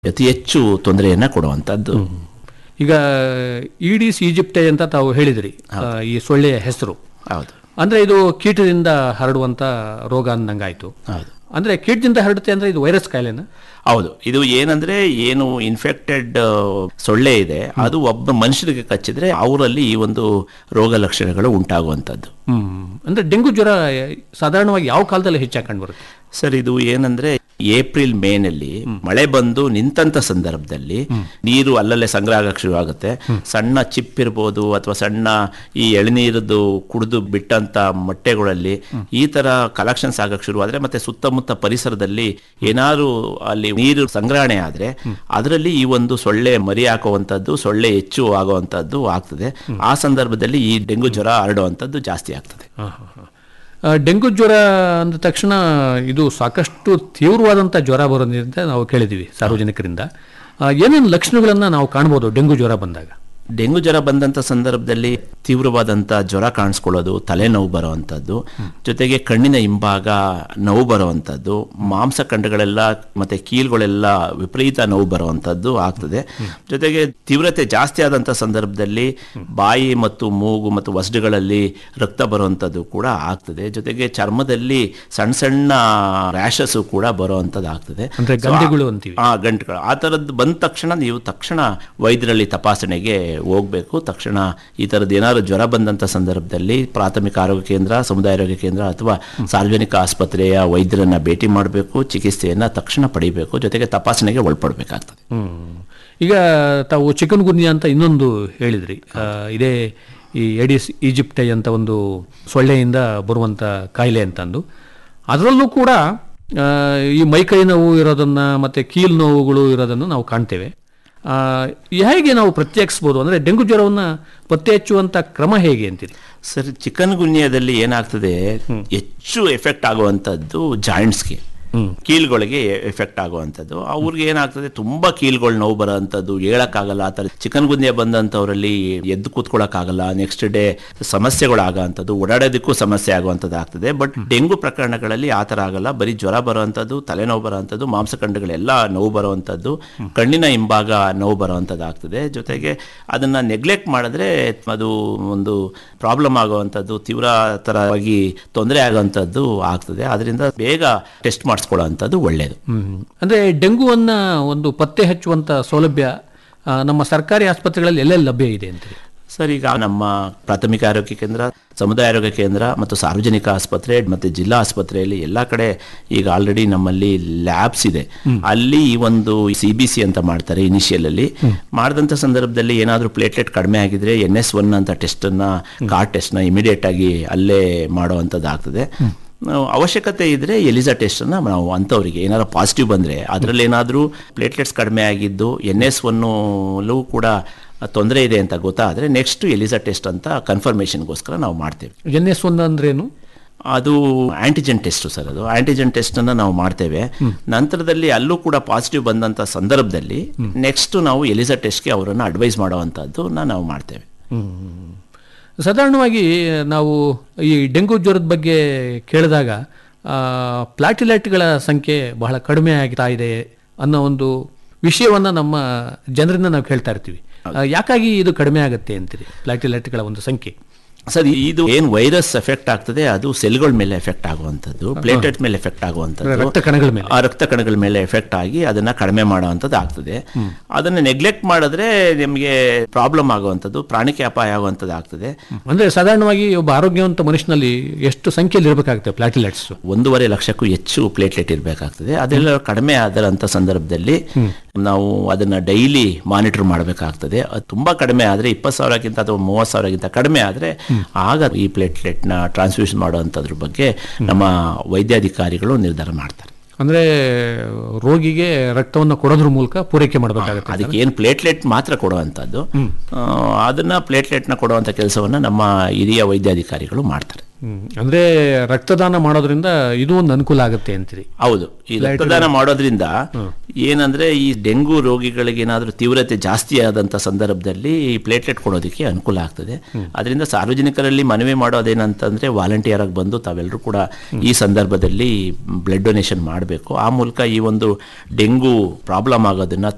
ಅತಿ ಹೆಚ್ಚು ತೊಂದರೆಯನ್ನ ಕೊಡುವಂಥದ್ದು ಈಗ ಈಡಿಸ್ ಈಜಿಪ್ಟೆ ಅಂತ ತಾವು ಹೇಳಿದ್ರಿ ಆ, ಈ ಸೊಳ್ಳೆಯ ಹೆಸರು ಹೌದು ಅಂದ್ರೆ ಇದು ಕೀಟದಿಂದ ಹರಡುವಂತ ರೋಗ ಅಂದಂಗಾಯ್ತು ಹೌದು ಅಂದ್ರೆ ಕೀಟದಿಂದ ಹರಡುತ್ತೆ ಅಂದ್ರೆ ಇದು ವೈರಸ್ ಕಾಯಿಲೆನ ಹೌದು ಇದು ಏನಂದ್ರೆ ಏನು ಇನ್ಫೆಕ್ಟೆಡ್ ಸೊಳ್ಳೆ ಇದೆ ಅದು ಒಬ್ಬ ಮನುಷ್ಯರಿಗೆ ಕಚ್ಚಿದ್ರೆ ಅವರಲ್ಲಿ ಈ ಒಂದು ರೋಗ ಲಕ್ಷಣಗಳು ಉಂಟಾಗುವಂಥದ್ದು ಹ್ಮ್ ಅಂದ್ರೆ ಡೆಂಗು ಜ್ವರ ಸಾಧಾರಣವಾಗಿ ಯಾವ ಕಾಲದಲ್ಲಿ ಹೆಚ್ಚಾಗಿ ಕಂಡುಬರುತ್ತೆ ಸರ್ ಇದು ಏನಂದ್ರೆ ಏಪ್ರಿಲ್ ಮೇನಲ್ಲಿ ಮಳೆ ಬಂದು ನಿಂತಂತ ಸಂದರ್ಭದಲ್ಲಿ ನೀರು ಅಲ್ಲಲ್ಲೇ ಸಂಗ್ರಹ ಆಗಕ್ಕೆ ಶುರು ಆಗುತ್ತೆ ಸಣ್ಣ ಚಿಪ್ ಇರ್ಬೋದು ಅಥವಾ ಸಣ್ಣ ಈ ಎಳನೀರದ್ದು ಕುಡಿದು ಬಿಟ್ಟಂತ ಮೊಟ್ಟೆಗಳಲ್ಲಿ ಈ ತರ ಕಲೆಕ್ಷನ್ಸ್ ಆಗಕ್ಕೆ ಶುರು ಆದ್ರೆ ಮತ್ತೆ ಸುತ್ತಮುತ್ತ ಪರಿಸರದಲ್ಲಿ ಏನಾದ್ರು ಅಲ್ಲಿ ನೀರು ಸಂಗ್ರಹಣೆ ಆದ್ರೆ ಅದರಲ್ಲಿ ಈ ಒಂದು ಸೊಳ್ಳೆ ಮರಿ ಹಾಕುವಂಥದ್ದು ಸೊಳ್ಳೆ ಹೆಚ್ಚು ಆಗುವಂಥದ್ದು ಆಗ್ತದೆ ಆ ಸಂದರ್ಭದಲ್ಲಿ ಈ ಡೆಂಗು ಜ್ವರ ಹರಡುವಂಥದ್ದು ಜಾಸ್ತಿ ಆಗ್ತದೆ ಆ, ಡೆಂಗು ಜ್ವರ ಅಂದ ತಕ್ಷಣ ಇದು ಸಾಕಷ್ಟು ತೀವ್ರವಾದಂಥ ಜ್ವರ ಬರೋದ್ರಿಂದ ನಾವು ಕೇಳಿದ್ದೀವಿ ಸಾರ್ವಜನಿಕರಿಂದ ಆ, ಏನೇನು ಲಕ್ಷಣಗಳನ್ನು ನಾವು ಕಾಣ್ಬೋದು ಡೆಂಗು ಜ್ವರ ಬಂದಾಗ ಡೆಂಗು ಜ್ವರ ಬಂದಂತ ಸಂದರ್ಭದಲ್ಲಿ ತೀವ್ರವಾದಂತ ಜ್ವರ ಕಾಣಿಸ್ಕೊಳ್ಳೋದು ತಲೆನೋವು ಬರುವಂಥದ್ದು ಜೊತೆಗೆ ಕಣ್ಣಿನ ಹಿಂಭಾಗ ನೋವು ಬರುವಂಥದ್ದು ಮಾಂಸಖಂಡಗಳೆಲ್ಲ ಮತ್ತೆ ಕೀಲ್ಗಳೆಲ್ಲ ವಿಪರೀತ ನೋವು ಬರುವಂಥದ್ದು ಆಗ್ತದೆ ಜೊತೆಗೆ ತೀವ್ರತೆ ಜಾಸ್ತಿ ಆದಂತ ಸಂದರ್ಭದಲ್ಲಿ ಬಾಯಿ ಮತ್ತು ಮೂಗು ಮತ್ತು ವಸಡುಗಳಲ್ಲಿ ರಕ್ತ ಬರುವಂಥದ್ದು ಕೂಡ ಆಗ್ತದೆ ಜೊತೆಗೆ ಚರ್ಮದಲ್ಲಿ ಸಣ್ಣ ಸಣ್ಣ ರ್ಯಾಷಸ್ ಕೂಡ ಬರುವಂಥದ್ದು ಆಗ್ತದೆ ಅಂದ್ರೆ So, ಗಂಧೆಗಳು ಅಂತೀವಿ ಆ ಗಂಟುಗಳು ಆ ಥರದ್ದು ಬಂದ ತಕ್ಷಣ ನೀವು ತಕ್ಷಣ ವೈದ್ಯರಲ್ಲಿ ತಪಾಸಣೆಗೆ ಹೋಗಬೇಕು ತಕ್ಷಣ ಈ ಥರದ್ದು ಏನಾದ್ರು ಜ್ವರ ಬಂದಂಥ ಸಂದರ್ಭದಲ್ಲಿ ಪ್ರಾಥಮಿಕ ಆರೋಗ್ಯ ಕೇಂದ್ರ ಸಮುದಾಯ ಆರೋಗ್ಯ ಕೇಂದ್ರ ಅಥವಾ ಸಾರ್ವಜನಿಕ ಆಸ್ಪತ್ರೆಯ ವೈದ್ಯರನ್ನ ಭೇಟಿ ಮಾಡಬೇಕು ಚಿಕಿತ್ಸೆಯನ್ನ ತಕ್ಷಣ ಪಡಿಬೇಕು ಜೊತೆಗೆ ತಪಾಸಣೆಗೆ ಒಳಪಡಬೇಕಾಗ್ತದೆ ಹ್ಮ್. ಈಗ ತಾವು ಚಿಕನ್ ಗುನ್ಯಾ ಅಂತ ಇನ್ನೊಂದು ಹೇಳಿದ್ರಿ ಆ, ಇದೇ ಈ ಎಡಿಸ್ ಈಜಿಪ್ಟೈ ಅಂತ ಒಂದು ಸೊಳ್ಳೆಯಿಂದ ಬರುವಂಥ ಕಾಯಿಲೆ ಅಂತಂದು ಅದರಲ್ಲೂ ಕೂಡ ಆ, ಈ ಮೈಕೈ ನೋವು ಇರೋದನ್ನ ಮತ್ತೆ ಕೀಲ್ ನೋವುಗಳು ಇರೋದನ್ನು ನಾವು ಕಾಣ್ತೇವೆ ಆ, ಹೇಗೆ ನಾವು ಪ್ರತ್ಯೇಕಿಸ್ಬೋದು ಅಂದ್ರೆ ಡೆಂಗು ಜ್ವರವನ್ನ ಪತ್ತೆ ಹಚ್ಚುವಂತ ಕ್ರಮ ಹೇಗೆ ಅಂತೀರಿ ಸರ್ ಚಿಕನ್ ಗುನ್ಯದಲ್ಲಿ ಏನಾಗ್ತದೆ ಹೆಚ್ಚು ಎಫೆಕ್ಟ್ ಆಗುವಂಥದ್ದು ಜಾಯಿಂಟ್ಸ್ಗೆ ಕೀಲ್ಗಳಿಗೆ ಎಫೆಕ್ಟ್ ಆಗುವಂಥದ್ದು ಅವ್ರಿಗೆ ಏನಾಗ್ತದೆ ತುಂಬಾ ಕೀಲ್ಗಳು ನೋವು ಬರೋವಂಥದ್ದು ಹೇಳಕ್ಕಾಗಲ್ಲ ಆ ಥರ ಚಿಕನ್ ಗುನ್ಯ ಬಂದಂಥವ್ರಲ್ಲಿ ಎದ್ದು ಕೂತ್ಕೊಳ್ಳೋಕ್ಕಾಗಲ್ಲ ನೆಕ್ಸ್ಟ್ ಡೇ ಸಮಸ್ಯೆಗಳು ಆಗೋವಂಥದ್ದು ಓಡಾಡೋದಕ್ಕೂ ಸಮಸ್ಯೆ ಆಗುವಂಥದ್ದು ಆಗ್ತದೆ ಬಟ್ ಡೆಂಗು ಪ್ರಕರಣಗಳಲ್ಲಿ ಆ ಥರ ಆಗಲ್ಲ ಬರೀ ಜ್ವರ ಬರುವಂಥದ್ದು ತಲೆನೋವು ಬರುವಂಥದ್ದು ಮಾಂಸಖಂಡಗಳೆಲ್ಲ ನೋವು ಬರುವಂಥದ್ದು ಕಣ್ಣಿನ ಹಿಂಭಾಗ ನೋವು ಬರುವಂಥದ್ದು ಆಗ್ತದೆ ಜೊತೆಗೆ ಅದನ್ನ ನೆಗ್ಲೆಕ್ಟ್ ಮಾಡಿದ್ರೆ ಅದು ಒಂದು ಪ್ರಾಬ್ಲಮ್ ಆಗುವಂಥದ್ದು ತೀವ್ರತರವಾಗಿ ತೊಂದರೆ ಆಗುವಂಥದ್ದು ಆಗ್ತದೆ ಅದರಿಂದ ಬೇಗ ಟೆಸ್ಟ್ ಮಾಡಿಸ್ಕೊಳ್ಳೋವಂಥದ್ದು ಒಳ್ಳೆಯದು ಹ್ಮ್. ಅಂದ್ರೆ ಡೆಂಗುವನ್ನ ಒಂದು ಪತ್ತೆ ಹಚ್ಚುವಂತ ಸೌಲಭ್ಯ ಆ, ನಮ್ಮ ಸರ್ಕಾರಿ ಆಸ್ಪತ್ರೆಗಳಲ್ಲಿ ಎಲ್ಲೆಲ್ಲಿ ಲಭ್ಯ ಇದೆ ಅಂತೀರಿ ಸರ್ ಈಗ ನಮ್ಮ ಪ್ರಾಥಮಿಕ ಆರೋಗ್ಯ ಕೇಂದ್ರ ಸಮುದಾಯ ಆರೋಗ್ಯ ಕೇಂದ್ರ ಮತ್ತು ಸಾರ್ವಜನಿಕ ಆಸ್ಪತ್ರೆ ಮತ್ತು ಜಿಲ್ಲಾ ಆಸ್ಪತ್ರೆಯಲ್ಲಿ ಎಲ್ಲ ಕಡೆ ಈಗ ಆಲ್ರೆಡಿ ನಮ್ಮಲ್ಲಿ ಲ್ಯಾಬ್ಸ್ ಇದೆ ಅಲ್ಲಿ ಈ ಒಂದು ಸಿ ಬಿ ಸಿ ಅಂತ ಮಾಡ್ತಾರೆ ಇನಿಷಿಯಲ್ ಅಲ್ಲಿ ಮಾಡಿದಂಥ ಸಂದರ್ಭದಲ್ಲಿ ಏನಾದರೂ ಪ್ಲೇಟ್ಲೆಟ್ ಕಡಿಮೆ ಆಗಿದ್ರೆ ಎನ್ ಎಸ್ ಒನ್ ಅಂತ ಟೆಸ್ಟನ್ನು ಕಾರ್ ಟೆಸ್ಟ್ನ ಇಮಿಡಿಯೇಟ್ ಆಗಿ ಅಲ್ಲೇ ಮಾಡುವಂಥದ್ದು ಆಗ್ತದೆ ನಾವು ಅವಶ್ಯಕತೆ ಇದ್ರೆ ಎಲಿಸಾ ಟೆಸ್ಟ್ ಅನ್ನ ನಾವು ಅಂಥವರಿಗೆ ಏನಾದ್ರು ಪಾಸಿಟಿವ್ ಬಂದ್ರೆ ಅದರಲ್ಲಿ ಏನಾದರೂ ಪ್ಲೇಟ್ಲೆಟ್ಸ್ ಕಡಿಮೆ ಆಗಿದ್ದು ಎನ್ ಎಸ್ ಒನ್ನು ಕೂಡ ತೊಂದರೆ ಇದೆ ಅಂತ ಗೊತ್ತಾದ್ರೆ ನೆಕ್ಸ್ಟ್ ಎಲಿಸಾ ಟೆಸ್ಟ್ ಅಂತ ಕನ್ಫರ್ಮೇಷನ್ಗೋಸ್ಕರ ನಾವು ಮಾಡ್ತೇವೆ ಎನ್ ಎಸ್ ಒನ್ ಅಂದ್ರೇನು ಅದು ಆಂಟಿಜೆನ್ ಟೆಸ್ಟ್ ಸರ್ ಅದು ಆಂಟಿಜೆನ್ ಟೆಸ್ಟ್ ಅನ್ನ ನಾವು ಮಾಡ್ತೇವೆ ನಂತರದಲ್ಲಿ ಅಲ್ಲೂ ಕೂಡ ಪಾಸಿಟಿವ್ ಬಂದಂತ ಸಂದರ್ಭದಲ್ಲಿ ನೆಕ್ಸ್ಟ್ ನಾವು ಎಲಿಸಾ ಟೆಸ್ಟ್ಗೆ ಅವರನ್ನು ಅಡ್ವೈಸ್ ಮಾಡುವಂತದ್ದು ನಾವು ಮಾಡ್ತೇವೆ ಸಾಧಾರಣವಾಗಿ ನಾವು ಈ ಡೆಂಗು ಜ್ವರದ ಬಗ್ಗೆ ಕೇಳಿದಾಗ ಆ, ಪ್ಲಾಟಿಲೈಟ್ಗಳ ಸಂಖ್ಯೆ ಬಹಳ ಕಡಿಮೆ ಆಗ್ತಾ ಇದೆ ಅನ್ನೋ ಒಂದು ವಿಷಯವನ್ನ ನಮ್ಮ ಜನರಿಂದ ನಾವು ಕೇಳ್ತಾ ಇರ್ತೀವಿ ಆ, ಯಾಕಾಗಿ ಇದು ಕಡಿಮೆ ಆಗುತ್ತೆ ಅಂತೀರಿ ಪ್ಲಾಟಿಲೈಟ್ಗಳ ಒಂದು ಸಂಖ್ಯೆ ಸರ್ ಇದು ಏನ್ ವೈರಸ್ ಎಫೆಕ್ಟ್ ಆಗ್ತದೆ ಅದು ಸೆಲ್ಗಳ ಮೇಲೆ ಎಫೆಕ್ಟ್ ಆಗುವಂಥದ್ದು ಪ್ಲೇಟೆಟ್ ಮೇಲೆ ಎಫೆಕ್ಟ್ ಆಗುವಂಥದ್ದು ರಕ್ತ ಕಣಗಳ ಮೇಲೆ ಆ ರಕ್ತ ಕಣಗಳ ಮೇಲೆ ಎಫೆಕ್ಟ್ ಆಗಿ ಅದನ್ನ ಕಡಿಮೆ ಮಾಡುವಂಥದ್ದು ಆಗ್ತದೆ ಅದನ್ನ ನೆಗ್ಲೆಕ್ಟ್ ಮಾಡಿದ್ರೆ ನಿಮಗೆ ಪ್ರಾಬ್ಲಮ್ ಆಗುವಂಥದ್ದು ಪ್ರಾಣಿಕೆ ಅಪಾಯ ಆಗುವಂಥದ್ದು ಆಗ್ತದೆ ಅಂದ್ರೆ ಸಾಧಾರಣವಾಗಿ ಒಬ್ಬ ಆರೋಗ್ಯವಂತ ಮನುಷ್ಯನಲ್ಲಿ ಎಷ್ಟು ಸಂಖ್ಯೆಯಲ್ಲಿ ಇರಬೇಕಾಗುತ್ತೆ ಪ್ಲಾಟಿಲೈಟ್ಸ್ ಒಂದೂವರೆ ಲಕ್ಷಕ್ಕೂ ಹೆಚ್ಚು ಪ್ಲೇಟ್ಲೆಟ್ ಇರಬೇಕಾಗ್ತದೆ ಅದೆಲ್ಲ ಕಡಿಮೆ ಆದಂಥ ಸಂದರ್ಭದಲ್ಲಿ ನಾವು ಅದನ್ನ ಡೈಲಿ ಮಾನಿಟರ್ ಮಾಡಬೇಕಾಗ್ತದೆ ಅದು ತುಂಬಾ ಕಡಿಮೆ ಆದ್ರೆ ಇಪ್ಪತ್ತು ಸಾವಿರಕ್ಕಿಂತ ಅಥವಾ ಮೂವತ್ತು ಸಾವಿರಕ್ಕಿಂತ ಕಡಿಮೆ ಆದ್ರೆ ಆಗ ಈ ಪ್ಲೇಟ್ಲೆಟ್ನ ಟ್ರಾನ್ಸ್ಫ್ಯೂಷನ್ ಮಾಡುವಂಥದ್ರ ಬಗ್ಗೆ ನಮ್ಮ ವೈದ್ಯಾಧಿಕಾರಿಗಳು ನಿರ್ಧಾರ ಮಾಡ್ತಾರೆ ಅಂದ್ರೆ ರೋಗಿಗೆ ರಕ್ತವನ್ನು ಕೊಡೋದ್ರ ಮೂಲಕ ಪೂರೈಕೆ ಮಾಡಬೇಕಾಗುತ್ತೆ ಅದಕ್ಕೆ ಏನು ಪ್ಲೇಟ್ಲೆಟ್ ಮಾತ್ರ ಕೊಡುವಂಥದ್ದು ಆ, ಅದನ್ನ ಪ್ಲೇಟ್ಲೆಟ್ನ ಕೊಡುವಂಥ ಕೆಲಸವನ್ನ ನಮ್ಮ ಹಿರಿಯ ವೈದ್ಯಾಧಿಕಾರಿಗಳು ಮಾಡ್ತಾರೆ ಹ್ಮ್. ಅಂದ್ರೆ ರಕ್ತದಾನ ಮಾಡೋದ್ರಿಂದ ಇದು ಒಂದು ಅನುಕೂಲ ಆಗುತ್ತೆ ಅಂತೀರಿ ಹೌದು ಈ ರಕ್ತದಾನ ಮಾಡೋದ್ರಿಂದ ಏನಂದ್ರೆ ಈ ಡೆಂಗು ರೋಗಿಗಳಿಗೆ ಏನಾದರೂ ತೀವ್ರತೆ ಜಾಸ್ತಿ ಆದಂತ ಸಂದರ್ಭದಲ್ಲಿ ಈ ಪ್ಲೇಟ್ಲೆಟ್ ಕೊಡೋದಕ್ಕೆ ಅನುಕೂಲ ಆಗ್ತದೆ ಅದರಿಂದ ಸಾರ್ವಜನಿಕರಲ್ಲಿ ಮನವಿ ಮಾಡೋದೇನಂತಂದ್ರೆ ವಾಲಂಟಿಯರ್ ಆಗಿ ಬಂದು ತಾವೆಲ್ಲರೂ ಕೂಡ ಈ ಸಂದರ್ಭದಲ್ಲಿ ಬ್ಲಡ್ ಡೊನೇಷನ್ ಮಾಡಬೇಕು ಆ ಮೂಲಕ ಈ ಒಂದು ಡೆಂಗು ಪ್ರಾಬ್ಲಮ್ ಆಗೋದನ್ನ